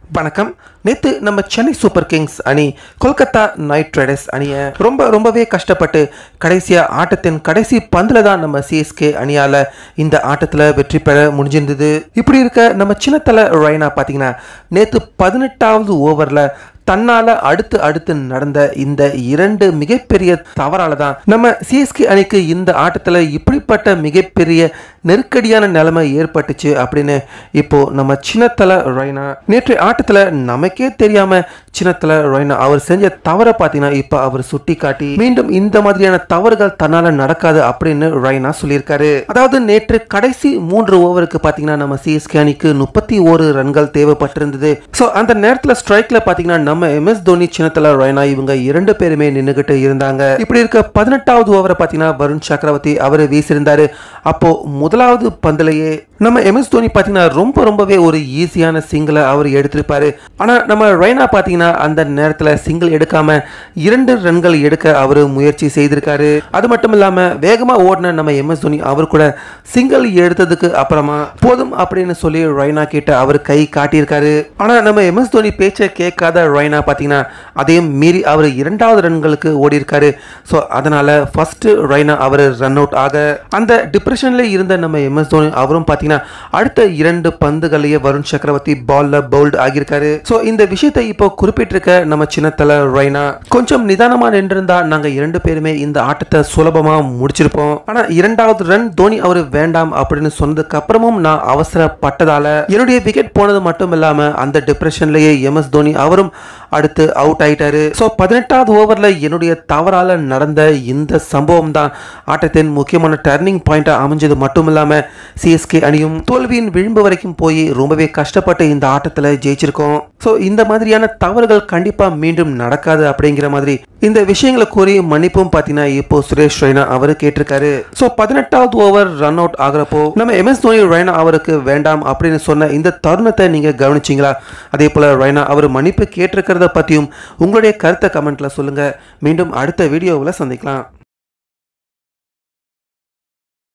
வணக்கம் நேத்து நம்ம சென்னை சூப்பர் கிங்ஸ் அணி கொல்கத்தா நைட் ரைடர்ஸ் அணியை ரொம்ப ரொம்பவே கஷ்டப்பட்டு கடைசியா ஆட்டத்தின் கடைசி பந்துல தான் நம்ம சிஎஸ்கே அணியால இந்த ஆட்டத்துல வெற்றி பெற முடிஞ்சிருந்தது இப்படி இருக்க நம்ம சின்னத்தல ரைனா பாத்தீங்கன்னா நேத்து பதினெட்டாவது ஓவர்ல தன்னால அடுத்து அடுத்து நடந்த இந்த இரண்டு மிகப்பெரிய தவறால தான் நம்ம சிஎஸ்கே அணிக்கு இந்த ஆட்டத்துல இப்படிப்பட்ட மிகப்பெரிய நெருக்கடியான நிலைமை ஏற்பட்டுச்சு அப்படின்னு இப்போ நம்ம சின்னத்தல ரைனா நேற்று ஆட்டத்துல நமக்கே தெரியாம சின்னத்தல ரைனா அவர் செஞ்ச தவறை பார்த்தீங்கன்னா இப்போ அவர் சுட்டி காட்டி மீண்டும் இந்த மாதிரியான தவறுகள் தன்னால நடக்காது அப்படின்னு ரைனா சொல்லியிருக்காரு அதாவது நேற்று கடைசி மூன்று ஓவருக்கு பார்த்தீங்கன்னா நம்ம சிஎஸ்கே அணிக்கு முப்பத்தி ஓரு ரன்கள் தேவைப்பட்டிருந்தது ஸோ அந்த நேரத்தில் ஸ்ட்ரைக்ல பார்த்தீங்கன்னா நம்ம எம்எஸ் தோனி சின்னத்தல ரைனா இவங்க இரண்டு பேருமே நின்றுகிட்டு இருந்தாங்க இப்படி இருக்க பதினெட்டாவது ஓவரை பார்த்தீங்கன்னா வருண் சக்கரவர்த்தி அவர் வீசியிருந்தாரு அப்போ முதலாவது பந்திலேயே நம்ம எம்எஸ் தோனி பார்த்தீங்கன்னா ரொம்ப ரொம்பவே ஒரு ஈஸியான சிங்கிளை அவர் எடுத்திருப்பாரு ஆனால் நம்ம ரைனா பார்த்தீங்கன்னா அந்த நேரத்தில் சிங்கிள் எடுக்காம இரண்டு ரன்கள் எடுக்க அவர் முயற்சி செய்திருக்காரு அது மட்டும் இல்லாமல் வேகமாக ஓடின நம்ம எம்எஸ் தோனி அவர் கூட சிங்கிள் எடுத்ததுக்கு அப்புறமா போதும் அப்படின்னு சொல்லி ரைனா கிட்ட அவர் கை காட்டியிருக்காரு ஆனால் நம்ம எம்எஸ் தோனி பேச்சை கேட்காத ரைனா பார்த்தீங்கன்னா அதையும் மீறி அவர் இரண்டாவது ரன்களுக்கு ஓடி இருக்காரு ஸோ அதனால ஃபர்ஸ்ட் ரைனா அவர் ரன் அவுட் ஆக அந்த டிப்ரெஷன்ல இருந்த நம்ம எம்எஸ் தோனி அவரும் பார்த்தீங்கன்னா அடுத்த இரண்டு பந்துகளையே வருண் சக்கரவர்த்தி பால்ல பவுல்ட் ஆகியிருக்காரு ஸோ இந்த விஷயத்தை இப்போ குறிப்பிட்டிருக்க நம்ம சின்னத்தல ரைனா கொஞ்சம் நிதானமா நின்றிருந்தா நாங்க இரண்டு பேருமே இந்த ஆட்டத்தை சுலபமா முடிச்சிருப்போம் ஆனா இரண்டாவது ரன் தோனி அவர் வேண்டாம் அப்படின்னு சொன்னதுக்கு அப்புறமும் நான் அவசரப்பட்டதால என்னுடைய விக்கெட் போனது மட்டும் இல்லாம அந்த டிப்ரெஷன்லயே எம்எஸ் தோனி அவரும் அடுத்து அவுட் ஆயிட்டாரு ஸோ பதினெட்டாவது ஓவர்ல என்னுடைய தவறால நடந்த இந்த சம்பவம் தான் ஆட்டத்தின் முக்கியமான டர்னிங் பாயிண்டா அமைஞ்சது மட்டும் இல்லாம சிஎஸ்கே அணியும் தோல்வியின் விளிம்பு வரைக்கும் போய் ரொம்பவே கஷ்டப்பட்டு இந்த ஆட்டத்துல ஜெயிச்சிருக்கோம் ஸோ இந்த மாதிரியான தவறுகள் கண்டிப்பா மீண்டும் நடக்காது அப்படிங்கிற மாதிரி இந்த விஷயங்களை கூறி மன்னிப்பும் பார்த்தீங்கன்னா இப்போ சுரேஷ் ரெய்னா அவரு கேட்டிருக்காரு ஸோ பதினெட்டாவது ஓவர் ரன் அவுட் ஆகிறப்போ நம்ம எம்எஸ் தோனி ரெய்னா அவருக்கு வேண்டாம் அப்படின்னு சொன்ன இந்த தருணத்தை நீங்க கவனிச்சிங்களா அதே போல ரெய்னா அவர் மன்னிப்பு கேட்டிருக்கிறத பத்தியும் உங்களுடைய கருத்தை கமெண்ட்ல சொல்லுங்க மீண்டும் அடுத்த வீடியோவில் சந்திக்கலாம்